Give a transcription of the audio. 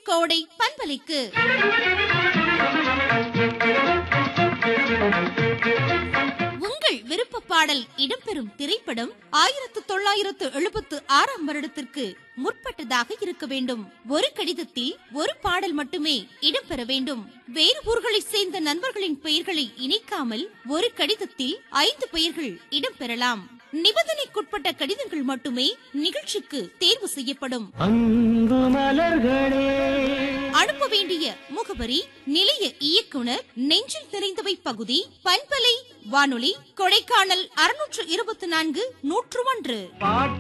கோடை பண்பலைக்கு உங்கள் விருப்ப பாடல் இடம்பெறும் திரைப்படம் ஆயிரத்து தொள்ளாயிரத்து எழுபத்து ஆறாம் வருடத்திற்கு முற்பட்டதாக இருக்க வேண்டும் ஒரு கடிதத்தில் ஒரு பாடல் மட்டுமே இடம்பெற வேண்டும் வேறு ஊர்களைச் சேர்ந்த நண்பர்களின் பெயர்களை இணைக்காமல் ஒரு கடிதத்தில் ஐந்து பெயர்கள் இடம்பெறலாம் நிபந்தனைக்குட்பட்ட கடிதங்கள் மட்டுமே நிகழ்ச்சிக்கு தேர்வு செய்யப்படும் அன்பு மலர்களே அனுப்ப வேண்டிய முகவரி நிலைய இயக்குனர் நெஞ்சில் நிறைந்தவை பகுதி பண்பலை வானொலி கொடைக்கானல் அறுநூற்று இருபத்தி நான்கு நூற்று ஒன்று பாட்டு